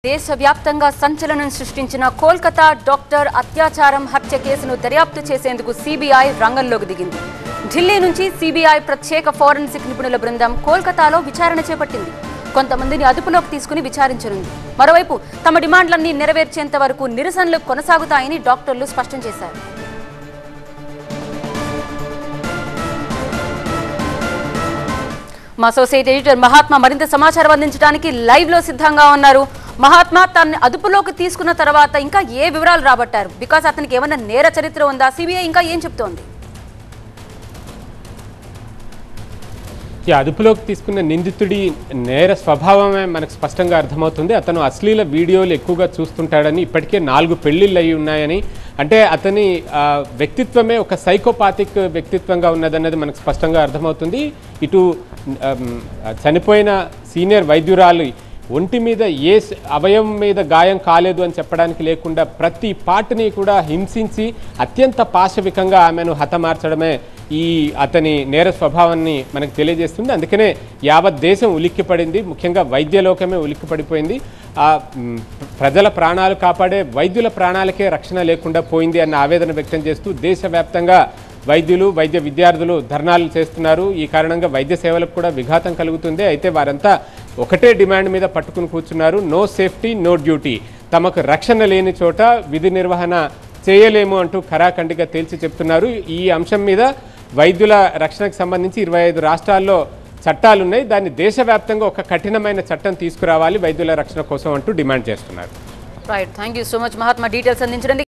దేశవ్యాప్తంగా సంచలనం సృష్టించిన కోల్కతా డాక్టర్ అత్యాచారం హత్య కేసును దర్యాప్తు చేసేందుకు సిబిఐ రంగంలోకి దిగింది ఢిల్లీ నుంచి సిబిఐ ప్రత్యేక ఫోరెన్సిక్ నిపుణుల బృందం కోల్కతాలో విచారణ చేపట్టింది కొంతమందిని అదుపులోకి తీసుకుని విచారించనుంది మరోవైపు తమ డిమాండ్లన్నీ నెరవేర్చేంత వరకు నిరసనలు కొనసాగుతాయని డాక్టర్లు స్పష్టం చేశారు మా అసోసియేట్ ఎడిటర్ మహాత్మా మరింత సమాచారం అందించడానికి లైవ్ లో సిద్ధంగా ఉన్నారు మహాత్మా తనని అదుపులోకి తీసుకున్న తర్వాత ఇంకా ఏ వివరాలు రాబట్టారు బికాస్ అతనికి ఏమైనా నేర చరిత్ర ఉందా సిబిఐ ఇంకా ఏం చెప్తోంది ఈ అదుపులోకి తీసుకున్న నిందితుడి నేర స్వభావమే మనకు స్పష్టంగా అర్థమవుతుంది అతను అశ్లీల వీడియోలు ఎక్కువగా చూస్తుంటాడని ఇప్పటికే నాలుగు పెళ్లిళ్ళు అయి ఉన్నాయని అంటే అతని ఆ, వ్యక్తిత్వమే ఒక సైకోపాతిక్ వ్యక్తిత్వంగా ఉన్నదన్నది మనకు స్పష్టంగా అర్థమవుతుంది ఇటు ఆమ్, చనిపోయిన సీనియర్ వైద్యురాలు ఒంటి మీద ఏ స- అవయవం మీద గాయం కాలేదు అని చెప్పడానికి లేకుండా ప్రతి పార్ట్ని కూడా హింసించి అత్యంత పాశవికంగా ఆమెను హతమార్చడమే ఈ అతని నేర స్వభావాన్ని మనకు తెలియజేస్తుంది అందుకనే యావత్ దేశం ఉలిక్కిపడింది ముఖ్యంగా వైద్య లోకమే ఉలిక్కిపడిపోయింది ఆ మ్, ప్రజల ప్రాణాలు కాపాడే వైద్యుల ప్రాణాలకే రక్షణ లేకుండా పోయింది అన్న ఆవేదన వ్యక్తం చేస్తూ దేశవ్యాప్తంగా వైద్యులు వైద్య విద్యార్థులు ధర్నాలు చేస్తున్నారు ఈ కారణంగా వైద్య సేవలకు కూడా విఘాతం కలుగుతుంది అయితే వారంతా ఒకటే డిమాండ్ మీద పట్టుకుని కూర్చున్నారు నో సేఫ్టీ నో డ్యూటీ తమకు రక్షణ లేని చోట విధి నిర్వహణ చేయలేము అంటూ ఖరాఖండిగా తేల్చి చెప్తున్నారు ఈ అంశం మీద వైద్యుల రక్షణకు సంబంధించి ఇరవై ఐదు రాష్ట్రాల్లో చట్టాలు ఉన్నాయి దాన్ని దేశవ్యాప్తంగా ఒక కఠినమైన చట్టం తీసుకురావాలి వైద్యుల రక్షణ కోసం అంటూ డిమాండ్ చేస్తున్నారు right thank you so much Mahatma details అందించడానికి